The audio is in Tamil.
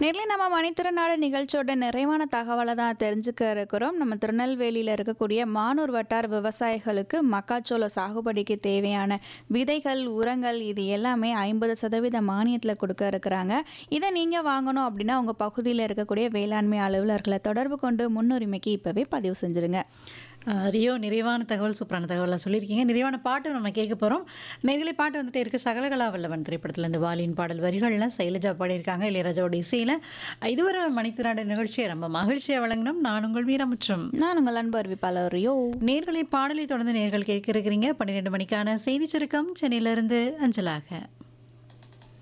நேர்ல நம்ம மணித்திருநாடு நிகழ்ச்சியோட நிறைவான தகவலை தான் தெரிஞ்சுக்க இருக்கிறோம் நம்ம திருநெல்வேலியில் இருக்கக்கூடிய மானூர் வட்டார் விவசாயிகளுக்கு மக்காச்சோள சாகுபடிக்கு தேவையான விதைகள் உரங்கள் இது எல்லாமே ஐம்பது சதவீத மானியத்தில் கொடுக்க இருக்கிறாங்க இதை நீங்கள் வாங்கணும் அப்படின்னா உங்கள் பகுதியில் இருக்கக்கூடிய வேளாண்மை அலுவலர்களை தொடர்பு கொண்டு முன்னுரிமைக்கு இப்போவே பதிவு செஞ்சுருங்க ஆஹ் ரியோ நிறைவான தகவல் சூப்பரான தகவலாக சொல்லியிருக்கீங்க நிறைவான பாட்டு நம்ம கேட்க போகிறோம் நேர்களை பாட்டு வந்துட்டு இருக்கு சகலகலா வல்லவன் திரைப்படத்தில் இந்த வாலியின் பாடல் வரிகள்லாம் சைலஜா பாடியிருக்காங்க இளையராஜாவோட இசையில் இதுவரை மணித்திராட நிகழ்ச்சியை ரொம்ப மகிழ்ச்சியாக வழங்கினோம் நான் உங்கள் மீரா மற்றும் நான் உங்கள் அன்பு அறிவிப்பாளர் ரியோ நேர்களை பாடலை தொடர்ந்து நேர்கள் கேட்க இருக்கிறீங்க பன்னிரெண்டு மணிக்கான செய்தி சுருக்கம் சென்னையிலிருந்து அஞ்சலாக